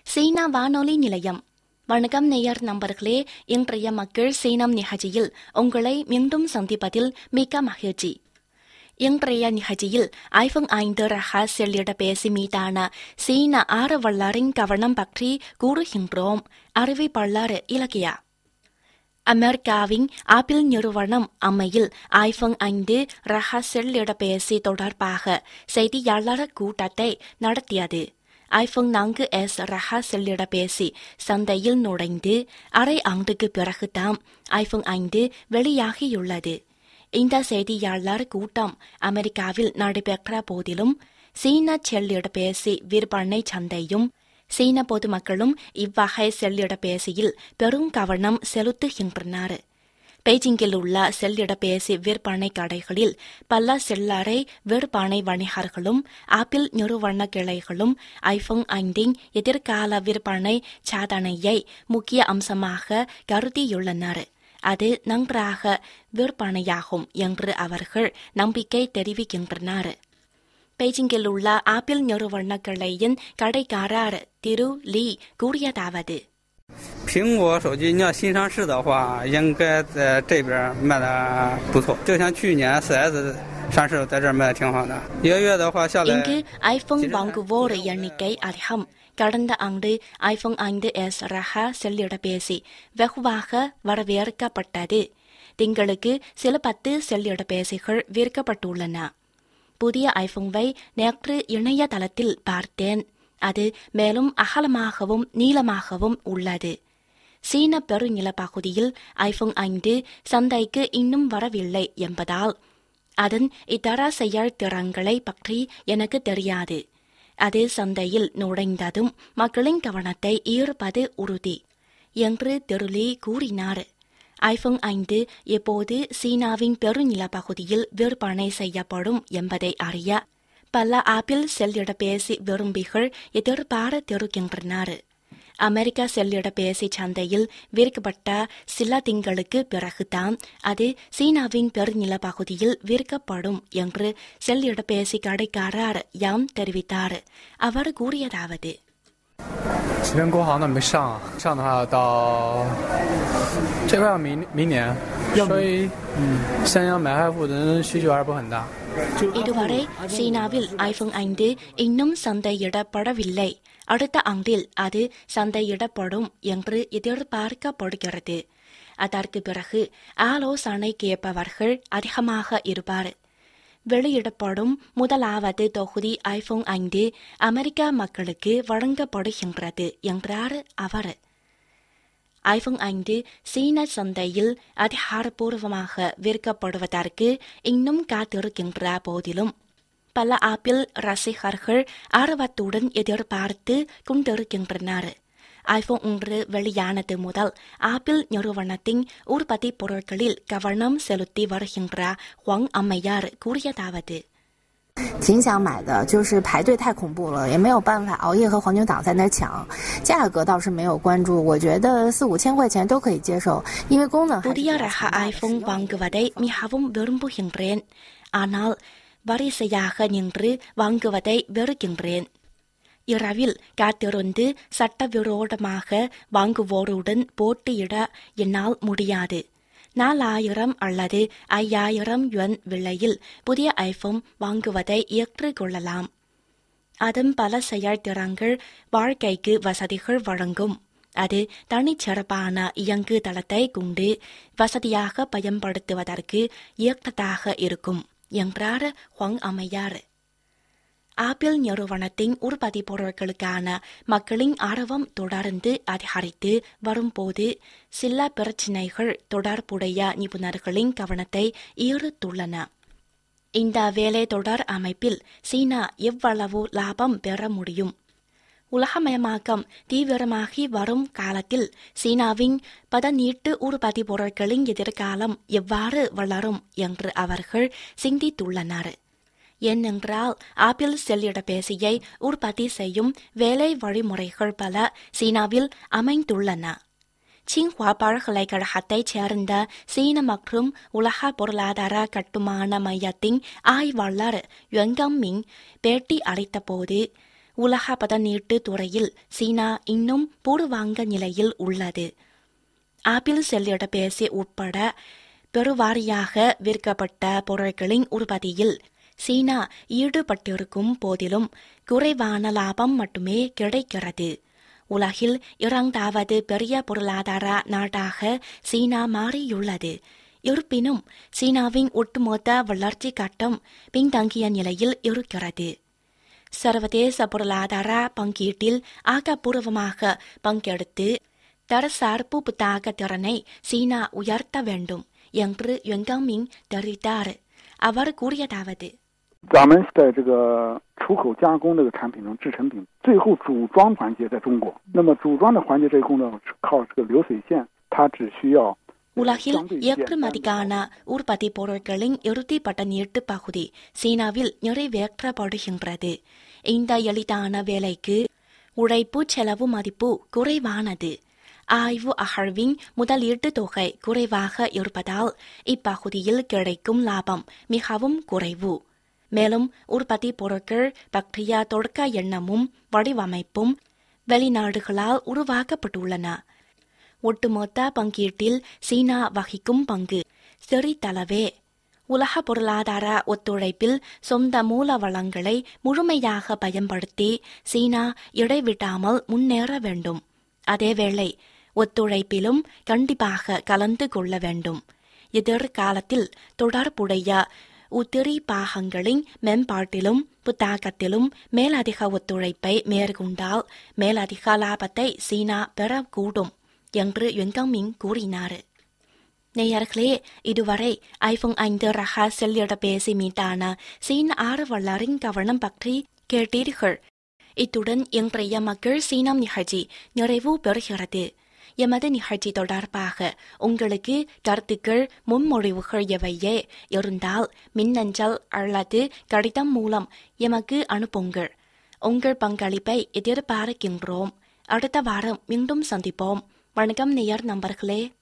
சீனா வானொலி நிலையம் வணக்கம் நேயர் நண்பர்களே இன்றைய மக்கள் சீனம் நிகழ்ச்சியில் உங்களை மீண்டும் சந்திப்பதில் மிக்க மகிழ்ச்சி இன்றைய நிகழ்ச்சியில் ஐபோன் ஐந்து ரக செல்லிடப்பேசி மீதான சீன ஆர்வலரின் கவனம் பற்றி கூறுகின்றோம் அறிவிப்பாளர் இலக்கியா அமெரிக்காவின் ஆப்பிள் நிறுவனம் அம்மையில் ஐபோன் ஐந்து ரக செல்லிடப்பேசி தொடர்பாக செய்தியாளர் கூட்டத்தை நடத்தியது ஐபோன் நான்கு எஸ் ரக செல்லிடப்பேசி சந்தையில் நுழைந்து அரை ஆண்டுக்கு பிறகுதான் ஐபோன் ஐந்து வெளியாகியுள்ளது இந்த செய்தியாளர் கூட்டம் அமெரிக்காவில் நடைபெற்ற போதிலும் சீன செல்லிடப்பேசி விற்பனை சந்தையும் சீன பொதுமக்களும் இவ்வகை செல்லிடப்பேசியில் பெரும் கவனம் செலுத்துகின்றனர் பெய்ஜிங்கில் உள்ள செல்லிடப்பேசி விற்பனை கடைகளில் பல சில்லறை விற்பனை வணிகர்களும் ஆப்பிள் நிறுவன கிளைகளும் ஐபோன் ஐந்தின் எதிர்கால விற்பனை சாதனையை முக்கிய அம்சமாக கருதியுள்ளனர் அது நன்றாக விற்பனையாகும் என்று அவர்கள் நம்பிக்கை தெரிவிக்கின்றனர் பெய்ஜிங்கில் உள்ள ஆப்பிள் நிறுவன கிளையின் கடைக்காரர் திரு லீ கூறியதாவது 苹果手机你要新上市的话，应该在这边卖的不错。就像去年 4S 上市，在这儿卖的挺好的。一个月的话下来， இங்கு ஐபோன் வாங்குவோர் எண்ணிக்கை அதிகம் கடந்த ஆண்டு ஐபோன் ஐந்து எஸ் ரக செல்லிடப்பேசி வெகுவாக வரவேற்கப்பட்டது திங்களுக்கு சில பத்து செல்லிடப்பேசிகள் விற்கப்பட்டுள்ளன புதிய ஐபோனை நேற்று இணையதளத்தில் பார்த்தேன் அது மேலும் அகலமாகவும் நீளமாகவும் உள்ளது சீன பெருநிலப்பகுதியில் ஐபோன் ஐந்து சந்தைக்கு இன்னும் வரவில்லை என்பதால் அதன் இதர செயல்திறன்களை பற்றி எனக்கு தெரியாது அது சந்தையில் நுழைந்ததும் மக்களின் கவனத்தை ஈர்ப்பது உறுதி என்று திருளி கூறினார் ஐபோன் ஐந்து எப்போது சீனாவின் பெருநிலப்பகுதியில் விற்பனை செய்யப்படும் என்பதை அறிய பல ஆப்பிள் செல்லிடப்பேசி விரும்பிகள் எதிர்பார்த்திருக்கின்றனர் அமெரிக்க செல்லிடப்பேசி சந்தையில் விற்கப்பட்ட சில திங்களுக்கு பிறகுதான் அது சீனாவின் பெருநிலப்பகுதியில் விற்கப்படும் என்று செல்லிடப்பேசி கடைக்காரர் யாம் தெரிவித்தார் அவர் கூறியதாவது 这边国行的没上，上的话到这块要明明年，所以三洋买海户的人需求还是不很大。 இதுவரை சீனாவில் ஐபோன் ஐந்து இன்னும் சந்தையிடப்படவில்லை அடுத்த ஆண்டில் அது சந்தையிடப்படும் என்று எதிர்பார்க்கப்படுகிறது அதற்கு பிறகு ஆலோசனை கேட்பவர்கள் அதிகமாக இருப்பார் வெளியிடப்படும் முதலாவது தொகுதி ஐபோன் ஐந்து அமெரிக்க மக்களுக்கு வழங்கப்படுகின்றது என்றார் அவர் ஐபோன் ஐந்து சீன சந்தையில் அதிகாரப்பூர்வமாக விற்கப்படுவதற்கு இன்னும் காத்திருக்கின்ற போதிலும் பல ஆப்பிள் ரசிகர்கள் ஆர்வத்துடன் எதிர்பார்த்து கொண்டிருக்கின்றனர் ஐபோன் ஒன்று வெளியானது முதல் ஆப்பிள் நிறுவனத்தின் உற்பத்தி பொருட்களில் கவனம் செலுத்தி வருகின்ற ஹுவாங் அம்மையார் கூறியதாவது 挺想买的，就是排队太恐怖了，也没有办法熬夜和黄牛党在那儿抢。价格倒是没有关注，我觉得四五千块钱都可以接受，因为功能还是 புதிய 比较 ரக 强大的 ஐபோன் வாங்குவதை மிகவும் விரும்புகின்றேன் ஆனால் வரிசையாக நின்று வாங்குவதை வெறுக்கின்றேன் இரவில் காத்திருந்து சட்டவிரோதமாக வாங்குவோருடன் போட்டியிட என்னால் முடியாது நாலாயிரம் அல்லது ஐயாயிரம் யுவன் விலையில் புதிய ஐபோன் வாங்குவதை ஏற்றுக்கொள்ளலாம் அதன் பல செயல்திறன்கள் வாழ்க்கைக்கு வசதிகள் வழங்கும் அது தனிச்சிறப்பான இயங்கு தளத்தை கொண்டு வசதியாக பயன்படுத்துவதற்கு ஏற்றதாக இருக்கும் என்றார் ஹுவாங் அம்மையார் ஆப்பிள் நிறுவனத்தின் உற்பத்தி பொருட்களுக்கான மக்களின் ஆர்வம் தொடர்ந்து அதிகரித்து வரும்போது சில பிரச்சினைகள் தொடர்புடைய நிபுணர்களின் கவனத்தை ஈர்த்துள்ளன இந்த வேலை தொடர் அமைப்பில் சீனா எவ்வளவு லாபம் பெற முடியும் உலகமயமாக்கம் தீவிரமாகி வரும் காலத்தில் சீனாவின் பதநீட்டு உற்பத்தி பொருட்களின் எதிர்காலம் எவ்வாறு வளரும் என்று அவர்கள் சிந்தித்துள்ளனர் ஏனென்றால் ஆப்பிள் செல்லிடப்பேசியை உற்பத்தி செய்யும் வேலை வழிமுறைகள் பல சீனாவில் அமைந்துள்ளன சின்ஹுவா பல்கலைக்கழகத்தைச் சேர்ந்த சீன மற்றும் உலக பொருளாதார கட்டுமான மையத்தின் ஆய்வாளர் யுவங்கமிங் பேட்டி அளித்தபோது உலக பதனீட்டு துறையில் சீனா இன்னும் பூர்வாங்க நிலையில் உள்ளது ஆப்பிள் செல்லிடப்பேசி உட்பட பெருவாரியாக விற்கப்பட்ட பொருட்களின் உற்பத்தியில் சீனா ஈடுபட்டிருக்கும் போதிலும் குறைவான லாபம் மட்டுமே கிடைக்கிறது உலகில் இரண்டாவது பெரிய பொருளாதார நாடாக சீனா மாறியுள்ளது இருப்பினும் சீனாவின் ஒட்டுமொத்த வளர்ச்சி கட்டம் பின்தங்கிய நிலையில் இருக்கிறது சர்வதேச பொருளாதார பங்கீட்டில் ஆக்கப்பூர்வமாக பங்கெடுத்து தரசார்பு புத்தாக்க திறனை சீனா உயர்த்த வேண்டும் என்று யுங்கமிங் தெரிவித்தார் அவர் கூறியதாவது 咱们在这个出口加工这个产品中，制成品最后组装环节在中国。那么组装的环节这一工作是靠这个流水线，它只需要 உலகில் 相对简单 ஏற்றுமதிக்கான உற்பத்தி பொருட்களின் இறுதிப்பட்ட நீட்டு பகுதி சீனாவில் நிறைவேற்றப்படுகின்றது இந்த எளிதான வேலைக்கு உழைப்பு செலவு மதிப்பு குறைவானது ஆய்வு அகழ்வின் முதலீட்டு தொகை குறைவாக இருப்பதால் இப்பகுதியில் கிடைக்கும் லாபம் மிகவும் குறைவு மேலும் உற்பத்தி பொருட்கள் பற்றிய தொடக்க எண்ணமும் வடிவமைப்பும் வெளிநாடுகளால் உருவாக்கப்பட்டுள்ளன ஒட்டுமொத்த பங்கீட்டில் சீனா வகிக்கும் பங்கு சிறிதளவே உலக பொருளாதார ஒத்துழைப்பில் சொந்த மூல வளங்களை முழுமையாக பயன்படுத்தி சீனா இடைவிடாமல் முன்னேற வேண்டும் அதேவேளை ஒத்துழைப்பிலும் கண்டிப்பாக கலந்து கொள்ள வேண்டும் எதிர்காலத்தில் தொடர்புடைய உதிரி பாகங்களின் மேம்பாட்டிலும் புத்தாக்கத்திலும் மேலதிக ஒத்துழைப்பை மேற்கொண்டால் மேலதிக லாபத்தை சீனா பெறக்கூடும் என்று யுங்கமிங் கூறினார் நேயர்களே இதுவரை ஐபோன் ஐந்து ரக செல்லிடப்பேசி மீதான சீன ஆர்வலரின் கவனம் பற்றி கேட்டீர்கள் இத்துடன் இன்றைய மக்கள் சீனம் நிகழ்ச்சி நிறைவு பெறுகிறது எமது நிகழ்ச்சி தொடர்பாக உங்களுக்கு கருத்துக்கள் முன்மொழிவுகள் எவையே இருந்தால் மின்னஞ்சல் அல்லது கடிதம் மூலம் எமக்கு அனுப்புங்கள் உங்கள் பங்களிப்பை எதிர்பார்க்கின்றோம் அடுத்த வாரம் மீண்டும் சந்திப்போம் வணக்கம் நேயர் நண்பர்களே